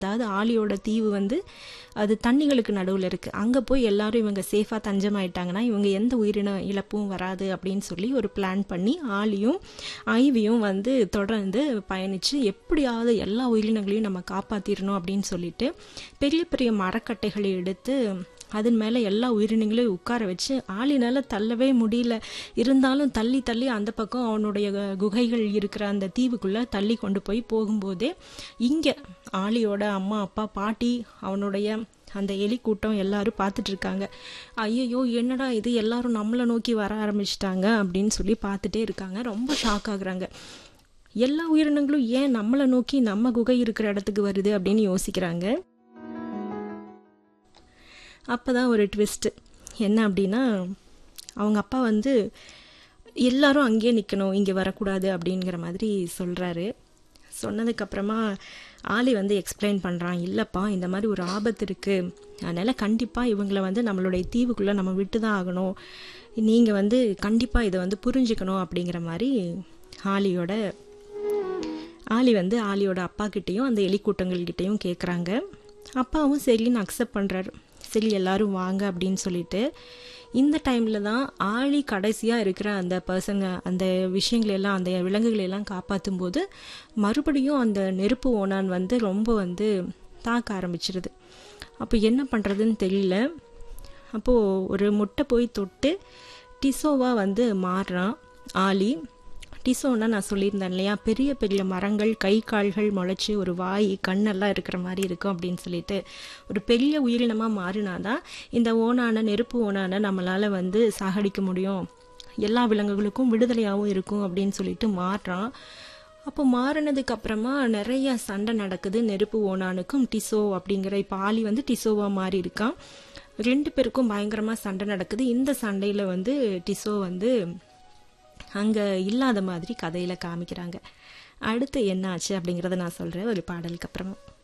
அதாவது ஆலியோட தீவு வந்து அது தண்ணிகளுக்கு நடுவில் இருக்குது அங்கே போய் எல்லாரும் இவங்க சேஃபாக தஞ்சமாயிட்டாங்கன்னா இவங்க எந்த உயிரின இழப்பும் வராது அப்படின்னு சொல்லி ஒரு பிளான் பண்ணி ஆலியும் ஐவியும் வந்து தொடர்ந்து பயணித்து எப்படியாவது எல்லா உயிரினங்களையும் நம்ம காப்பாற்றிடணும் அப்படின்னு சொல்லிட்டு பெரிய பெரிய மரக்கட்டைகளை எடுத்து அதன் மேலே எல்லா உயிரினங்களையும் உட்கார வச்சு ஆளினால தள்ளவே முடியல இருந்தாலும் தள்ளி தள்ளி அந்த பக்கம் அவனுடைய குகைகள் இருக்கிற அந்த தீவுக்குள்ளே தள்ளி கொண்டு போய் போகும்போதே இங்கே ஆளியோட அம்மா அப்பா பாட்டி அவனுடைய அந்த எலி கூட்டம் எல்லாரும் பார்த்துட்டு இருக்காங்க ஐயோ என்னடா இது எல்லாரும் நம்மளை நோக்கி வர ஆரம்பிச்சிட்டாங்க அப்படின்னு சொல்லி பார்த்துட்டே இருக்காங்க ரொம்ப ஷாக் ஆகுறாங்க எல்லா உயிரினங்களும் ஏன் நம்மளை நோக்கி நம்ம குகை இருக்கிற இடத்துக்கு வருது அப்படின்னு யோசிக்கிறாங்க அப்போ தான் ஒரு ட்விஸ்ட்டு என்ன அப்படின்னா அவங்க அப்பா வந்து எல்லாரும் அங்கேயே நிற்கணும் இங்கே வரக்கூடாது அப்படிங்கிற மாதிரி சொல்கிறாரு சொன்னதுக்கப்புறமா ஆலி வந்து எக்ஸ்பிளைன் பண்ணுறான் இல்லைப்பா இந்த மாதிரி ஒரு ஆபத்து இருக்குது அதனால் கண்டிப்பாக இவங்களை வந்து நம்மளுடைய தீவுக்குள்ளே நம்ம விட்டு தான் ஆகணும் நீங்கள் வந்து கண்டிப்பாக இதை வந்து புரிஞ்சுக்கணும் அப்படிங்கிற மாதிரி ஆலியோட ஆலி வந்து ஆலியோட அப்பா கிட்டேயும் அந்த எலிக்கூட்டங்கள்கிட்டையும் கேட்குறாங்க அப்பாவும் சரின்னு அக்செப்ட் பண்ணுறாரு சரி எல்லாரும் வாங்க அப்படின்னு சொல்லிட்டு இந்த டைமில் தான் ஆழி கடைசியாக இருக்கிற அந்த பர்சங்க அந்த விஷயங்களெல்லாம் அந்த விலங்குகளெல்லாம் காப்பாற்றும் போது மறுபடியும் அந்த நெருப்பு ஓனான் வந்து ரொம்ப வந்து தாக்க ஆரம்பிச்சிருது அப்போ என்ன பண்ணுறதுன்னு தெரியல அப்போது ஒரு முட்டை போய் தொட்டு டிசோவாக வந்து மாறுறான் ஆலி டிசோன்னா நான் சொல்லியிருந்தேன் இல்லையா பெரிய பெரிய மரங்கள் கை கால்கள் முளைச்சி ஒரு வாய் கண்ணெல்லாம் இருக்கிற மாதிரி இருக்கும் அப்படின்னு சொல்லிட்டு ஒரு பெரிய உயிரினமாக மாறினாதான் இந்த ஓனான நெருப்பு ஓனான நம்மளால் வந்து சாகடிக்க முடியும் எல்லா விலங்குகளுக்கும் விடுதலையாகவும் இருக்கும் அப்படின்னு சொல்லிட்டு மாறுறான் அப்போ மாறினதுக்கு அப்புறமா நிறைய சண்டை நடக்குது நெருப்பு ஓனானுக்கும் டிசோ அப்படிங்கிற இப்போ ஆலி வந்து டிசோவாக மாறி இருக்கான் ரெண்டு பேருக்கும் பயங்கரமாக சண்டை நடக்குது இந்த சண்டையில் வந்து டிசோ வந்து அங்கே இல்லாத மாதிரி கதையில் காமிக்கிறாங்க அடுத்து என்ன ஆச்சு அப்படிங்கிறத நான் சொல்கிறேன் ஒரு பாடலுக்கு அப்புறமா